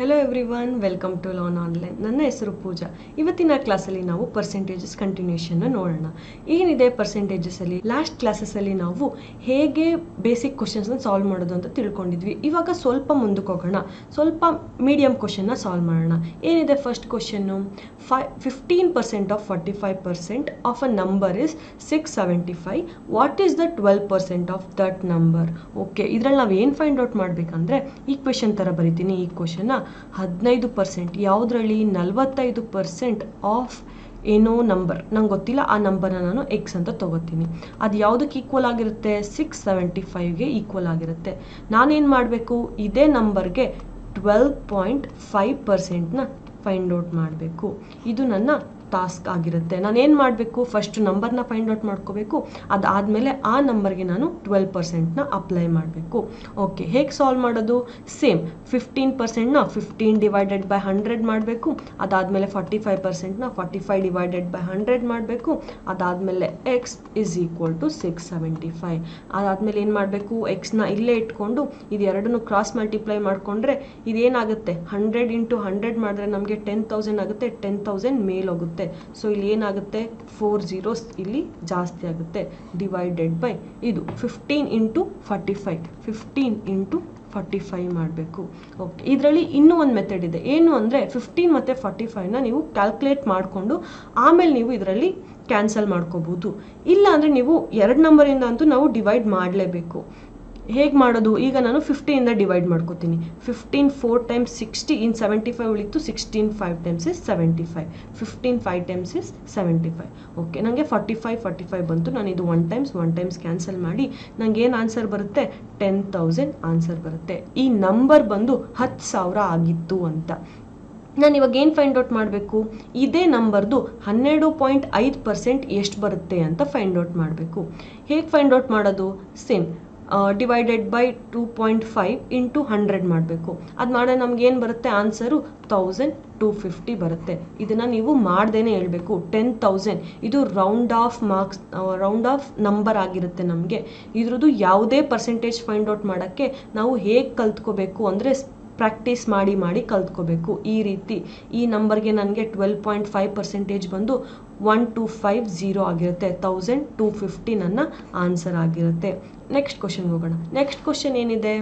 hello everyone welcome to lawn online ನನ್ನ ಹೆಸರು ಪೂಜಾ ಇವತ್ತಿನ ಕ್ಲಾಸಲ್ಲಿ ನಾವು ಪರ್ಸೆಂಟೇಜಸ್ ಕಂಟಿನ್ಯೂಷನ್ ನೋಡೋಣ ಏನಿದೆ ಪರ್ಸೆಂಟೇಜಸಲ್ಲಿ ಲಾಸ್ಟ್ ಕ್ಲಾಸಸ್ಸಲ್ಲಿ ನಾವು ಹೇಗೆ ಬೇಸಿಕ್ ಕ್ವಶನ್ಸ್ನ ಸಾಲ್ವ್ ಮಾಡೋದು ಅಂತ ತಿಳ್ಕೊಂಡಿದ್ವಿ ಇವಾಗ ಸ್ವಲ್ಪ ಮುಂದಕ್ಕೆ ಹೋಗೋಣ ಸ್ವಲ್ಪ ಮೀಡಿಯಮ್ ಕ್ವಶನ್ನ ಸಾಲ್ವ್ ಮಾಡೋಣ ಏನಿದೆ ಫಸ್ಟ್ ಕ್ವಶನ್ನು ಫೈ fifteen percent of forty five percent of a number is six seventy five what is the twelve percent of that number okay ಇದ್ರಲ್ಲಿ ನಾವು ಏನು ಫೈಂಡ್ ಔಟ್ ಮಾಡಬೇಕಂದ್ರೆ ಈ ಕ್ವೆಶನ್ ಥರ ಬರಿತೀನಿ ಈ ಕ್ವಶನ್ನ ಹದಿನೈದು ಪರ್ಸೆಂಟ್ ಯಾವುದ್ರಲ್ಲಿ ನಲವತ್ತೈದು ಪರ್ಸೆಂಟ್ ಆಫ್ ಏನೋ ನಂಬರ್ ನಂಗೆ ಗೊತ್ತಿಲ್ಲ ಆ ನಂಬರ್ನ ನಾನು ಎಕ್ಸ್ ಅಂತ ತೊಗೋತೀನಿ ಅದು ಯಾವುದಕ್ಕೆ ಈಕ್ವಲ್ ಆಗಿರುತ್ತೆ ಸಿಕ್ಸ್ ಸೆವೆಂಟಿ ಫೈವ್ಗೆ ಈಕ್ವಲ್ ಆಗಿರುತ್ತೆ ನಾನೇನು ಮಾಡಬೇಕು ಇದೇ ನಂಬರ್ಗೆ ಟ್ವೆಲ್ ಪಾಯಿಂಟ್ ಫೈವ್ ಪರ್ಸೆಂಟ್ನ ಫೈಂಡ್ ಔಟ್ ಮಾಡಬೇಕು ಇದು ನನ್ನ ಟಾಸ್ಕ್ ಆಗಿರುತ್ತೆ ನಾನು ಏನು ಮಾಡಬೇಕು ಫಸ್ಟ್ ನಂಬರ್ನ ಫೈಂಡ್ ಔಟ್ ಮಾಡ್ಕೋಬೇಕು ಅದಾದಮೇಲೆ ಆ ನಂಬರ್ಗೆ ನಾನು ಟ್ವೆಲ್ ಪರ್ಸೆಂಟ್ನ ಅಪ್ಲೈ ಮಾಡಬೇಕು ಓಕೆ ಹೇಗೆ ಸಾಲ್ವ್ ಮಾಡೋದು ಸೇಮ್ ಫಿಫ್ಟೀನ್ ಪರ್ಸೆಂಟ್ನ ಫಿಫ್ಟೀನ್ ಡಿವೈಡೆಡ್ ಬೈ ಹಂಡ್ರೆಡ್ ಮಾಡಬೇಕು ಅದಾದಮೇಲೆ ಫಾರ್ಟಿ ಫೈವ್ ಪರ್ಸೆಂಟ್ನ forty five divided by hundred ಮಾಡಬೇಕು ಅದಾದಮೇಲೆ x is equal to six seventy five ಅದಾದಮೇಲೆ ಏನು ಮಾಡಬೇಕು ಎಕ್ಸ್ನ ಇಲ್ಲೇ ಇಟ್ಕೊಂಡು ಇದು ಎರಡನ್ನೂ ಕ್ರಾಸ್ ಮಲ್ಟಿಪ್ಲೈ ಮಾಡಿಕೊಂಡ್ರೆ ಇದೇನಾಗುತ್ತೆ ಹಂಡ್ರೆಡ್ ಇಂಟು ಹಂಡ್ರೆಡ್ ಮಾಡಿದ್ರೆ ನಮಗೆ ಟೆನ್ ತೌಸಂಡ್ ಆಗುತ್ತೆ ಟೆನ್ ತೌಸಂಡ್ ಮೇಲ್ ಹೋಗುತ್ತೆ ಸೊ ಇಲ್ಲಿ ಏನಾಗುತ್ತೆ ಫೋರ್ ಜೀರೋಸ್ ಇಲ್ಲಿ ಜಾಸ್ತಿ ಆಗುತ್ತೆ ಡಿವೈಡೆಡ್ ಬೈ ಇದು fifteen into forty five fifteen into forty five ಮಾಡಬೇಕು ಓಕೆ ಇದರಲ್ಲಿ ಇನ್ನೂ ಒಂದು ಮೆಥಡ್ ಇದೆ ಏನು ಅಂದರೆ ಫಿಫ್ಟೀನ್ ಮತ್ತು ಫಾರ್ಟಿ ಫೈವ್ನ ನೀವು ಕ್ಯಾಲ್ಕುಲೇಟ್ ಮಾಡಿಕೊಂಡು ಆಮೇಲೆ ನೀವು ಇದರಲ್ಲಿ ಕ್ಯಾನ್ಸಲ್ ಮಾಡ್ಕೋಬೋದು ಇಲ್ಲ ಅಂದರೆ ನೀವು ಎರಡು ನಂಬರಿಂದ ಅಂತೂ ನಾವು ಡಿವೈಡ್ ಮಾಡಲೇಬೇಕು ಹೇಗೆ ಮಾಡೋದು ಈಗ ನಾನು ಫಿಫ್ಟಿಯಿಂದ ಡಿವೈಡ್ ಮಾಡ್ಕೋತೀನಿ fifteen four times sixty in seventy five ಉಳಿತು sixteen five times is seventy five fifteen five times is seventy five okay ನನಗೆ ಫಾರ್ಟಿ ಫೈವ್ ಫಾರ್ಟಿ ಫೈವ್ ಬಂತು ನಾನು ಇದು one times one times cancel ಮಾಡಿ ನನಗೆ ಏನು ಆನ್ಸರ್ ಬರುತ್ತೆ ಟೆನ್ ತೌಸಂಡ್ ಆನ್ಸರ್ ಬರುತ್ತೆ ಈ ನಂಬರ್ ಬಂದು ಹತ್ತು ಸಾವಿರ ಆಗಿತ್ತು ಅಂತ ನಾನು ಇವಾಗ ಏನು ಫೈಂಡ್ ಔಟ್ ಮಾಡಬೇಕು ಇದೇ ನಂಬರ್ದು ಹನ್ನೆರಡು ಪಾಯಿಂಟ್ ಐದು ಪರ್ಸೆಂಟ್ ಎಷ್ಟು ಬರುತ್ತೆ ಅಂತ ಫೈಂಡ್ ಔಟ್ ಮಾಡಬೇಕು ಹೇಗೆ ಫೈಂಡ್ ಔಟ್ ಮಾಡೋದು same divided by two point five into hundred ಮಾಡಬೇಕು ಅದು ಮಾಡಿದ್ರೆ ನಮ್ಗೆ ಏನು ಬರುತ್ತೆ ಆನ್ಸರು ತೌಸಂಡ್ ಟೂ ಫಿಫ್ಟಿ ಬರುತ್ತೆ ಇದನ್ನು ನೀವು ಮಾಡ್ದೇನೆ ಹೇಳಬೇಕು ಟೆನ್ ತೌಸಂಡ್ ಇದು round off marks round off number ಆಗಿರುತ್ತೆ ನಮಗೆ ಇದ್ರದ್ದು ಯಾವುದೇ ಪರ್ಸೆಂಟೇಜ್ ಫೈಂಡ್ ಔಟ್ ಮಾಡೋಕ್ಕೆ ನಾವು ಹೇಗೆ ಕಲ್ತ್ಕೋಬೇಕು ಅಂದರೆ ಪ್ರಾಕ್ಟೀಸ್ ಮಾಡಿ ಮಾಡಿ ಕಲ್ತ್ಕೋಬೇಕು ಈ ರೀತಿ ಈ ನಂಬರ್ಗೆ ನನಗೆ ಟ್ವೆಲ್ ಪಾಯಿಂಟ್ ಫೈವ್ ಪರ್ಸೆಂಟೇಜ್ ಬಂದು ಒನ್ ಟು ಫೈವ್ ಝೀರೋ ಆಗಿರುತ್ತೆ ತೌಸಂಡ್ ಟೂ ಫಿಫ್ಟಿ ನನ್ನ ಆನ್ಸರ್ ಆಗಿರುತ್ತೆ ನೆಕ್ಸ್ಟ್ ಕ್ವಶನ್ಗೆ ಹೋಗೋಣ ನೆಕ್ಸ್ಟ್ ಕ್ವಶನ್ ಏನಿದೆ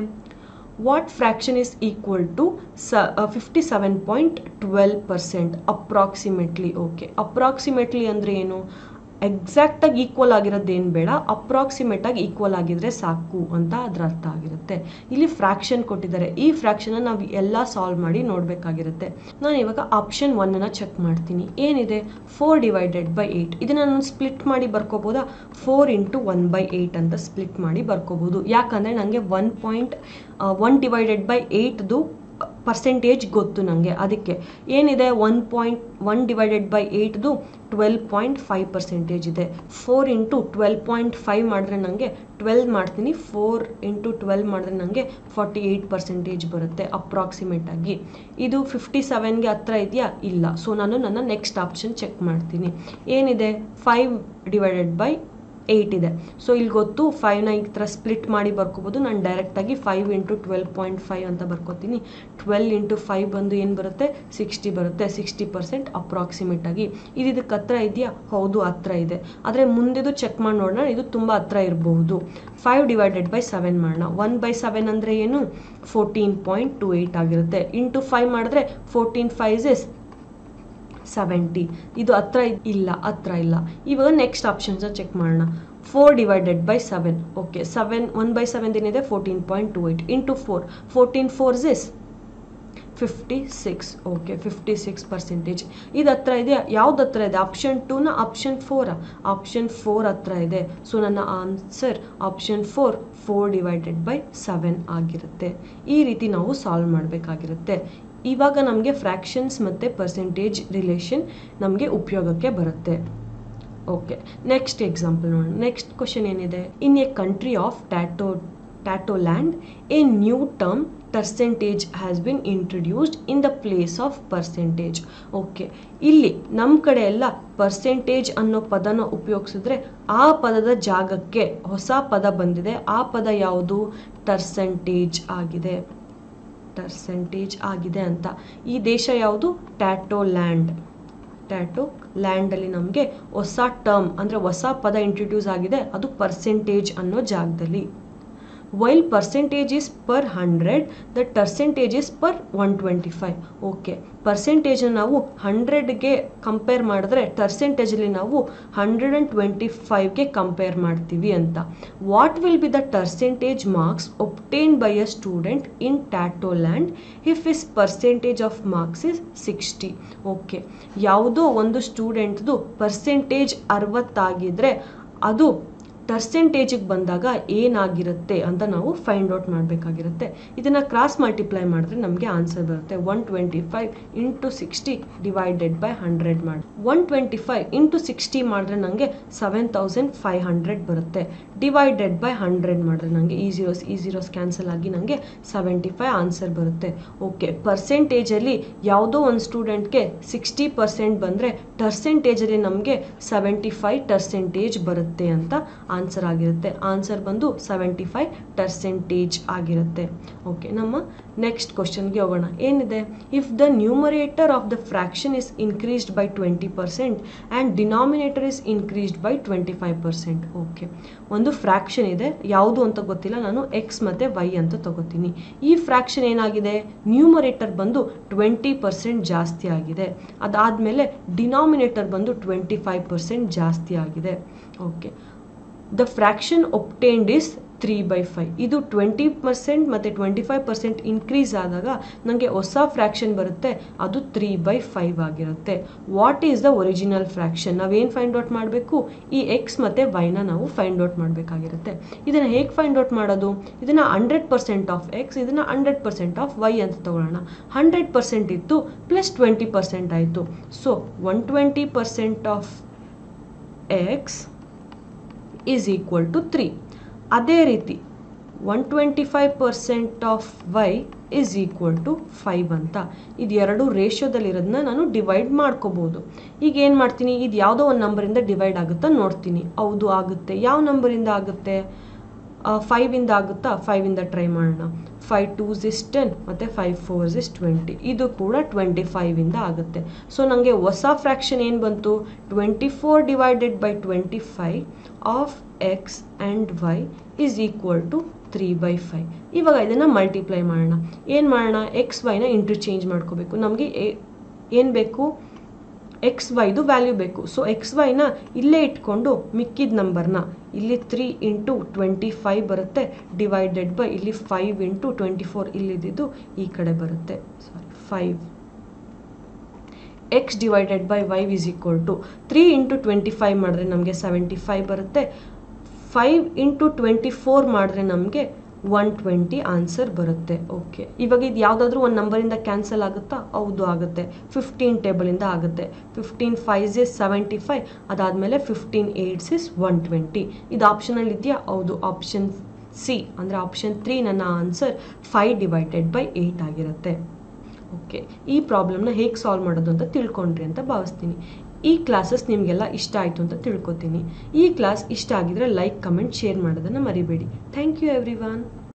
what fraction is equal to ಸ fifty seven point twelve percent approximately okay approximately ಅಂದರೆ ಏನು ಎಕ್ಸಾಕ್ಟಾಗಿ ಈಕ್ವಲ್ ಆಗಿರೋದೇನು ಬೇಡ ಅಪ್ರಾಕ್ಸಿಮೇಟಾಗಿ ಈಕ್ವಲ್ ಆಗಿದ್ರೆ ಸಾಕು ಅಂತ ಅದರ ಅರ್ಥ ಆಗಿರುತ್ತೆ ಇಲ್ಲಿ ಫ್ರ್ಯಾಕ್ಷನ್ ಕೊಟ್ಟಿದ್ದಾರೆ ಈ ಫ್ರ್ಯಾಕ್ಷನ್ನ ನಾವು ಎಲ್ಲ ಸಾಲ್ವ್ ಮಾಡಿ ನೋಡಬೇಕಾಗಿರುತ್ತೆ ನಾನು ಇವಾಗ ಆಪ್ಷನ್ ಒನ್ನನ್ನು ಚೆಕ್ ಮಾಡ್ತೀನಿ ಏನಿದೆ ಫೋರ್ ಡಿವೈಡೆಡ್ ಬೈ ಏಯ್ಟ್ ಇದನ್ನು ನಾನು ಸ್ಪ್ಲಿಟ್ ಮಾಡಿ ಬರ್ಕೋಬೋದಾ four into one by eight ಅಂತ ಸ್ಪ್ಲಿಟ್ ಮಾಡಿ ಬರ್ಕೋಬೋದು ಯಾಕಂದರೆ ನನಗೆ one point one divided by ಏಯ್ಟ್ದು ಪರ್ಸೆಂಟೇಜ್ ಗೊತ್ತು ನನಗೆ ಅದಕ್ಕೆ ಏನಿದೆ one point one divided by ಏಯ್ಟ್ದು ಟ್ವೆಲ್ ಪಾಯಿಂಟ್ ಫೈವ್ ಪರ್ಸೆಂಟೇಜ್ ಇದೆ four into twelve point five ಮಾಡಿದ್ರೆ ನನಗೆ ಟ್ವೆಲ್ ಮಾಡ್ತೀನಿ ಫೋರ್ ಇಂಟು ಟ್ವೆಲ್ ಮಾಡಿದ್ರೆ ನನಗೆ ಫಾರ್ಟಿ ಏಯ್ಟ್ ಪರ್ಸೆಂಟೇಜ್ ಬರುತ್ತೆ ಅಪ್ರಾಕ್ಸಿಮೇಟಾಗಿ ಇದು ಫಿಫ್ಟಿ ಸೆವೆನ್ಗೆ ಹತ್ರ ಇದೆಯಾ ಇಲ್ಲ ಸೊ ನಾನು ನನ್ನ ನೆಕ್ಸ್ಟ್ ಆಪ್ಷನ್ ಚೆಕ್ ಮಾಡ್ತೀನಿ ಏನಿದೆ ಫೈವ್ ಡಿವೈಡೆಡ್ ಬೈ ಏಯ್ಟ್ ಇದೆ ಸೊ ಇಲ್ಲಿ ಗೊತ್ತು ಫೈವ್ನ ಈ ಥರ ಸ್ಪ್ಲಿಟ್ ಮಾಡಿ ಬರ್ಕೋಬೋದು ನಾನು ಡೈರೆಕ್ಟಾಗಿ five into twelve point five ಅಂತ ಬರ್ಕೋತೀನಿ ಟ್ವೆಲ್ ಇಂಟು ಫೈವ್ ಬಂದು ಏನು ಬರುತ್ತೆ ಸಿಕ್ಸ್ಟಿ ಬರುತ್ತೆ ಸಿಕ್ಸ್ಟಿ ಪರ್ಸೆಂಟ್ ಅಪ್ರಾಕ್ಸಿಮೇಟಾಗಿ ಇದು ಇದಕ್ಕೆ ಹತ್ರ ಇದೆಯಾ ಹೌದು ಹತ್ರ ಇದೆ ಆದರೆ ಮುಂದೆದು ಚೆಕ್ ಮಾಡಿ ನೋಡೋಣ ಇದು ತುಂಬ ಹತ್ರ ಇರಬಹುದು ಫೈವ್ ಡಿವೈಡೆಡ್ ಬೈ ಸೆವೆನ್ ಮಾಡೋಣ ಒನ್ ಬೈ ಸೆವೆನ್ ಅಂದರೆ ಏನು ಫೋರ್ಟೀನ್ ಪಾಯಿಂಟ್ ಟು ಏಯ್ಟ್ ಆಗಿರುತ್ತೆ ಇಂಟು ಫೈವ್ ಮಾಡಿದ್ರೆ ಫೋರ್ಟೀನ್ ಫೈವ್ ಇಸ್ ಸೆವೆಂಟಿ ಇದು ಹತ್ರ ಇಲ್ಲ ಹತ್ರ ಇಲ್ಲ ಇವಾಗ ನೆಕ್ಸ್ಟ್ ಆಪ್ಷನ್ಸ್ ಚೆಕ್ ಮಾಡೋಣ four divided by seven okay seven one by seven ಏನಿದೆ fourteen point two eight into four fourteen fours is fifty six okay fifty six percentage ಇದು ಹತ್ರ ಇದೆ ಯಾವ್ದು ಹತ್ರ ಇದೆ ಆಪ್ಷನ್ ಟೂನ ಆಪ್ಷನ್ ಫೋರಾ ಆಪ್ಷನ್ ಫೋರ್ ಹತ್ರ ಇದೆ ಸೊ ನನ್ನ answer option four four divided by seven ಆಗಿರುತ್ತೆ ಈ ರೀತಿ ನಾವು ಸಾಲ್ವ್ ಮಾಡಬೇಕಾಗಿರುತ್ತೆ ಇವಾಗ ನಮಗೆ ಫ್ರ್ಯಾಕ್ಷನ್ಸ್ ಮತ್ತು ಪರ್ಸೆಂಟೇಜ್ ರಿಲೇಷನ್ ನಮಗೆ ಉಪಯೋಗಕ್ಕೆ ಬರುತ್ತೆ ಓಕೆ ನೆಕ್ಸ್ಟ್ ಎಕ್ಸಾಂಪಲ್ ನೋಡೋಣ ನೆಕ್ಸ್ಟ್ ಕ್ವಶನ್ ಏನಿದೆ in a country of Tato Tatoland a new term percentage has been introduced in the place of percentage okay ಇಲ್ಲಿ ನಮ್ಮ ಕಡೆ ಎಲ್ಲ ಪರ್ಸೆಂಟೇಜ್ ಅನ್ನೋ ಪದನ ಉಪಯೋಗಿಸಿದ್ರೆ ಆ ಪದದ ಜಾಗಕ್ಕೆ ಹೊಸ ಪದ ಬಂದಿದೆ ಆ ಪದ ಯಾವುದು ಟರ್ಸೆಂಟೇಜ್ ಆಗಿದೆ ಪರ್ಸೆಂಟೇಜ್ ಆಗಿದೆ ಅಂತ ಈ ದೇಶ ಯಾವುದು ಟ್ಯಾಟೋ ಲ್ಯಾಂಡ್ ಟ್ಯಾಟೋ ಲ್ಯಾಂಡಲ್ಲಿ ನಮಗೆ ಹೊಸ ಟರ್ಮ್ ಅಂದರೆ ಹೊಸ ಪದ ಇಂಟ್ರೊಡ್ಯೂಸ್ ಆಗಿದೆ ಅದು ಪರ್ಸೆಂಟೇಜ್ ಅನ್ನೋ ಜಾಗದಲ್ಲಿ while percentage is per hundred the tercentage is per one twenty five okay ಪರ್ಸೆಂಟೇಜನ್ನು ನಾವು ಹಂಡ್ರೆಡ್ಗೆ ಕಂಪೇರ್ ಮಾಡಿದ್ರೆ ಟರ್ಸೆಂಟೇಜಲ್ಲಿ ನಾವು ಹಂಡ್ರೆಡ್ ಆ್ಯಂಡ್ ಟ್ವೆಂಟಿ ಫೈವ್ಗೆ ಕಂಪೇರ್ ಮಾಡ್ತೀವಿ ಅಂತ what will be the tercentage marks obtained by a student in Tatoland if is percentage of marks is sixty okay ಯಾವುದೋ ಒಂದು ಸ್ಟೂಡೆಂಟ್ದು ಪರ್ಸೆಂಟೇಜ್ ಅರವತ್ತಾಗಿದ್ರೆ ಅದು ಪರ್ಸೆಂಟೇಜಿಗೆ ಬಂದಾಗ ಏನಾಗಿರುತ್ತೆ ಅಂತ ನಾವು ಫೈಂಡ್ ಔಟ್ ಮಾಡಬೇಕಾಗಿರುತ್ತೆ ಇದನ್ನು ಕ್ರಾಸ್ ಮಲ್ಟಿಪ್ಲೈ ಮಾಡಿದ್ರೆ ನಮಗೆ ಆನ್ಸರ್ ಬರುತ್ತೆ one twenty five into sixty divided by hundred ಮಾಡಿ one twenty five into sixty ಮಾಡಿದ್ರೆ ನನಗೆ ಸೆವೆನ್ ತೌಸಂಡ್ ಫೈವ್ ಹಂಡ್ರೆಡ್ ಬರುತ್ತೆ ಡಿವೈಡೆಡ್ ಬೈ ಹಂಡ್ರೆಡ್ ಮಾಡಿದ್ರೆ ನನಗೆ ಈ ಜೀರೋಸ್ ಈ ಜೀರೋಸ್ ಕ್ಯಾನ್ಸಲ್ ಆಗಿ ನನಗೆ ಸೆವೆಂಟಿ ಫೈವ್ ಆನ್ಸರ್ ಬರುತ್ತೆ ಓಕೆ ಪರ್ಸೆಂಟೇಜಲ್ಲಿ ಯಾವುದೋ ಒಂದು ಸ್ಟೂಡೆಂಟ್ಗೆ ಸಿಕ್ಸ್ಟಿ ಪರ್ಸೆಂಟ್ ಬಂದರೆ ಟರ್ಸೆಂಟೇಜಲ್ಲಿ ನಮಗೆ ಸೆವೆಂಟಿ ಫೈವ್ ಟರ್ಸೆಂಟೇಜ್ ಬರುತ್ತೆ ಅಂತ ಆನ್ಸರ್ ಆಗಿರುತ್ತೆ ಆನ್ಸರ್ ಬಂದು ಸೆವೆಂಟಿ ಫೈವ್ ಪರ್ಸೆಂಟೇಜ್ ಆಗಿರುತ್ತೆ ಓಕೆ ನಮ್ಮ ನೆಕ್ಸ್ಟ್ ಕ್ವಶನ್ಗೆ ಹೋಗೋಣ ಏನಿದೆ if the numerator of the fraction is increased by twenty percent and denominator is increased by twenty five percent okay ಒಂದು ಫ್ರ್ಯಾಕ್ಷನ್ ಇದೆ ಯಾವುದು ಅಂತ ಗೊತ್ತಿಲ್ಲ ನಾನು ಎಕ್ಸ್ ಮತ್ತು ವೈ ಅಂತ ತಗೋತೀನಿ ಈ ಫ್ರ್ಯಾಕ್ಷನ್ ಏನಾಗಿದೆ ನ್ಯೂಮರೇಟರ್ ಬಂದು ಟ್ವೆಂಟಿ ಪರ್ಸೆಂಟ್ ಜಾಸ್ತಿ ಆಗಿದೆ ಅದಾದಮೇಲೆ ಡಿನಾಮಿನೇಟರ್ ಬಂದು ಟ್ವೆಂಟಿ ಫೈವ್ ಪರ್ಸೆಂಟ್ ಜಾಸ್ತಿ ಆಗಿದೆ okay the fraction obtained is three by five ಇದು ಟ್ವೆಂಟಿ ಪರ್ಸೆಂಟ್ ಮತ್ತು ಟ್ವೆಂಟಿ ಫೈವ್ ಪರ್ಸೆಂಟ್ ಇನ್ಕ್ರೀಸ್ ಆದಾಗ ನನಗೆ ಹೊಸ ಫ್ರ್ಯಾಕ್ಷನ್ ಬರುತ್ತೆ ಅದು ತ್ರೀ ಬೈ ಫೈವ್ ಆಗಿರುತ್ತೆ what is the original fraction ನಾವೇನು ಫೈಂಡ್ ಔಟ್ ಮಾಡಬೇಕು ಈ ಎಕ್ಸ್ ಮತ್ತು ವೈನ ನಾವು ಫೈಂಡ್ ಔಟ್ ಮಾಡಬೇಕಾಗಿರುತ್ತೆ ಇದನ್ನು ಹೇಗೆ ಫೈಂಡ್ ಔಟ್ ಮಾಡೋದು ಇದನ್ನು ಹಂಡ್ರೆಡ್ ಪರ್ಸೆಂಟ್ ಆಫ್ ಎಕ್ಸ್ ಇದನ್ನು ಹಂಡ್ರೆಡ್ ಪರ್ಸೆಂಟ್ ಆಫ್ ವೈ ಅಂತ ತಗೊಳ್ಳೋಣ ಹಂಡ್ರೆಡ್ ಪರ್ಸೆಂಟ್ ಇತ್ತು ಪ್ಲಸ್ ಟ್ವೆಂಟಿ ಪರ್ಸೆಂಟ್ ಆಯಿತು so one twenty percent of x is equal to three ಅದೇ ರೀತಿ one twenty five percent of y is equal to five ಅಂತ ಇದು ಎರಡು ರೇಷಿಯೋದಲ್ಲಿರೋದನ್ನ ನಾನು ಡಿವೈಡ್ ಮಾಡ್ಕೋಬೋದು ಈಗ ಏನು ಮಾಡ್ತೀನಿ ಇದು ಯಾವುದೋ ಒಂದು ನಂಬರಿಂದ ಡಿವೈಡ್ ಆಗುತ್ತಾ ನೋಡ್ತೀನಿ ಹೌದು ಆಗುತ್ತೆ ಯಾವ ನಂಬರಿಂದ ಆಗುತ್ತೆ ಫೈವಿಂದ ಆಗುತ್ತಾ ಫೈವಿಂದ ಟ್ರೈ ಮಾಡೋಣ ಫೈವ್ ಟೂಸ್ ಇಸ್ ಟೆನ್ ಮತ್ತು ಫೈವ್ ಫೋರ್ಸ್ ಇಸ್ ಟ್ವೆಂಟಿ ಇದು ಕೂಡ ಟ್ವೆಂಟಿ ಫೈವಿಂದ ಆಗುತ್ತೆ ಸೊ ನನಗೆ ಹೊಸ ಫ್ರ್ಯಾಕ್ಷನ್ ಏನು ಬಂತು twenty four divided by twenty five of x and y is equal to three by five ಇವಾಗ ಇದನ್ನು ಮಲ್ಟಿಪ್ಲೈ ಮಾಡೋಣ ಏನು ಮಾಡೋಣ ಎಕ್ಸ್ ವೈನ ಇಂಟರ್ಚೇಂಜ್ ಮಾಡ್ಕೋಬೇಕು ನಮಗೆ ಏನು ಬೇಕು ಎಕ್ಸ್ ವೈದು ವ್ಯಾಲ್ಯೂ ಬೇಕು ಸೊ ಎಕ್ಸ್ ವೈನ ಇಲ್ಲೇ ಇಟ್ಕೊಂಡು ಮಿಕ್ಕಿದ ನಂಬರ್ನ ಇಲ್ಲಿ ತ್ರೀ ಇಂಟು ಟ್ವೆಂಟಿ ಫೈವ್ ಬರುತ್ತೆ ಡಿವೈಡೆಡ್ ಬೈ ಇಲ್ಲಿ ಫೈವ್ ಇಂಟು ಟ್ವೆಂಟಿ ಫೋರ್ ಇಲ್ಲಿದ್ದು ಈ ಕಡೆ ಬರುತ್ತೆ sorry five x divided by y is equal to three into twenty five ಮಾಡಿದ್ರೆ ನಮಗೆ ಸೆವೆಂಟಿ ಫೈವ್ ಬರುತ್ತೆ ಫೈವ್ ಇಂಟು ಟ್ವೆಂಟಿ ಫೋರ್ ಮಾಡಿದ್ರೆ ನಮಗೆ ಒನ್ ಟ್ವೆಂಟಿ ಆನ್ಸರ್ ಬರುತ್ತೆ ಓಕೆ ಇವಾಗ ಇದು ಯಾವುದಾದ್ರೂ ಒಂದು ನಂಬರಿಂದ ಕ್ಯಾನ್ಸಲ್ ಆಗುತ್ತಾ ಹೌದು ಆಗುತ್ತೆ ಫಿಫ್ಟೀನ್ ಟೇಬಲಿಂದ ಆಗುತ್ತೆ fifteen fives is seventy five ಅದಾದಮೇಲೆ fifteen eights is one twenty ಇದು ಆಪ್ಷನಲ್ಲಿ ಇದೆಯಾ ಹೌದು ಆಪ್ಷನ್ ಸಿ ಅಂದರೆ ಆಪ್ಷನ್ ತ್ರೀ ನನ್ನ answer five divided by eight ಆಗಿರುತ್ತೆ ಓಕೆ ಈ ಪ್ರಾಬ್ಲಮ್ನ ಹೇಗೆ ಸಾಲ್ವ್ ಮಾಡೋದು ಅಂತ ತಿಳ್ಕೊಂಡ್ರಿ ಅಂತ ಭಾವಿಸ್ತೀನಿ ಈ ಕ್ಲಾಸಸ್ ನಿಮಗೆಲ್ಲ ಇಷ್ಟ ಆಯಿತು ಅಂತ ತಿಳ್ಕೊತೀನಿ ಈ ಕ್ಲಾಸ್ ಇಷ್ಟ ಆಗಿದ್ರೆ ಲೈಕ್ ಕಮೆಂಟ್ ಶೇರ್ ಮಾಡೋದನ್ನು ಮರಿಬೇಡಿ ಥ್ಯಾಂಕ್ ಯು ಎವ್ರಿ ಒನ್